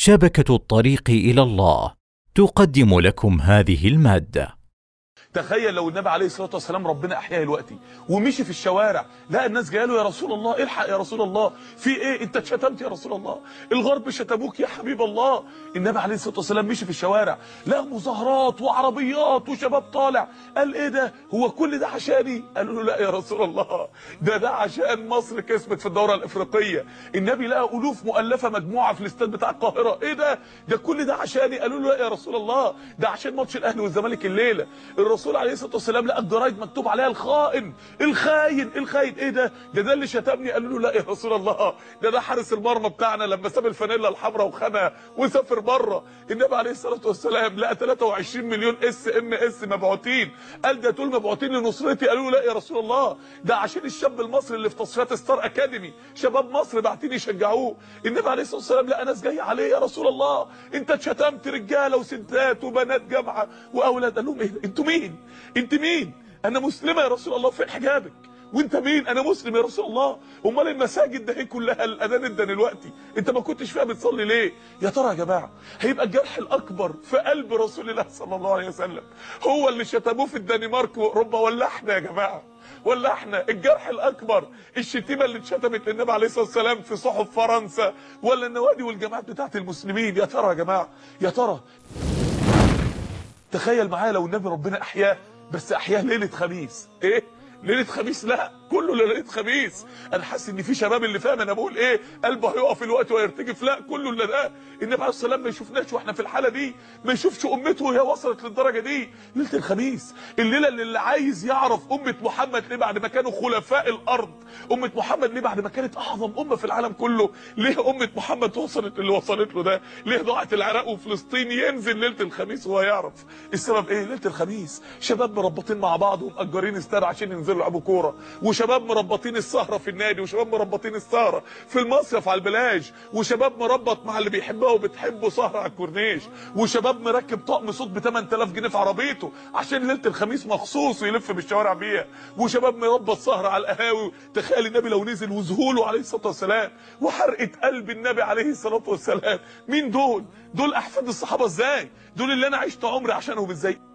شبكه الطريق الى الله تقدم لكم هذه الماده تخيل لو النبي عليه الصلاه والسلام ربنا احياه دلوقتي ومشي في الشوارع لقى الناس جايه له يا رسول الله الحق يا رسول الله في ايه انت اتشتمت يا رسول الله الغرب شتموك يا حبيب الله النبي عليه الصلاه والسلام مشي في الشوارع لقى مظاهرات وعربيات وشباب طالع قال ايه ده هو كل ده عشاني قالوا له لا يا رسول الله ده ده عشان مصر كسبت في الدوره الافريقيه النبي لقى الوف مؤلفه مجموعه في الاستاد بتاع القاهره ايه ده ده كل ده عشاني قالوا له لا يا رسول الله ده عشان ماتش الاهلي والزمالك الليله الرسول عليه الصلاه والسلام لقى الجرايد مكتوب عليها الخائن الخاين الخاين ايه ده ده ده اللي شتمني قالوا له لا يا رسول الله ده ده حارس المرمى بتاعنا لما ساب الفانيلا الحمراء وخدها وسافر بره النبي عليه الصلاه والسلام لقى 23 مليون اس ام اس مبعوثين قال ده دول مبعوثين لنصرتي قالوا له لا يا رسول الله ده عشان الشاب المصري اللي في تصفيات ستار اكاديمي شباب مصر باعتين يشجعوه النبي عليه الصلاه والسلام لقى ناس جايه عليه يا رسول الله انت اتشتمت رجاله وستات وبنات جامعه واولاد قال لهم ايه انتوا مين انت مين انا مسلمه يا رسول الله فين حجابك وانت مين انا مسلم يا رسول الله امال المساجد ده هي كلها الاذان ده دلوقتي انت ما كنتش فيها بتصلي ليه يا ترى يا جماعه هيبقى الجرح الاكبر في قلب رسول الله صلى الله عليه وسلم هو اللي شتموه في الدنمارك واوروبا ولا احنا يا جماعه ولا احنا الجرح الاكبر الشتيمه اللي اتشتمت للنبي عليه الصلاه والسلام في صحف فرنسا ولا النوادي والجامعات بتاعت المسلمين يا ترى يا جماعه يا ترى تخيل معايا لو النبي ربنا احياه بس احياه ليله خميس ايه ليله خميس لا كله ليله خميس انا حاسس ان في شباب اللي فاهم انا بقول ايه قلبه هيقف الوقت ويرتجف لا كله الا ده النبي عليه الصلاه والسلام ما يشوفناش واحنا في الحاله دي ما يشوفش امته وهي وصلت للدرجه دي ليله الخميس الليله اللي, اللي عايز يعرف امه محمد ليه بعد ما كانوا خلفاء الارض امه محمد ليه بعد ما كانت اعظم امه في العالم كله ليه امه محمد وصلت اللي وصلت له ده ليه ضاعت العراق وفلسطين ينزل ليله الخميس وهو يعرف السبب ايه ليله الخميس شباب مربطين مع بعض ومأجرين استاد عشان ينزلوا يلعبوا كوره وشباب مربطين السهره في النادي وشباب مربطين السهره في المصيف على البلاج وشباب مربط مع اللي بيحبها وبتحبه سهره على الكورنيش وشباب مركب طقم صوت ب 8000 جنيه في عربيته عشان ليله الخميس مخصوص ويلف بالشوارع بيها وشباب مربط سهره على القهاوي تخيل النبي لو نزل وذهوله عليه الصلاه والسلام وحرقه قلب النبي عليه الصلاه والسلام مين دول دول احفاد الصحابه ازاي دول اللي انا عشت عمري عشانهم ازاي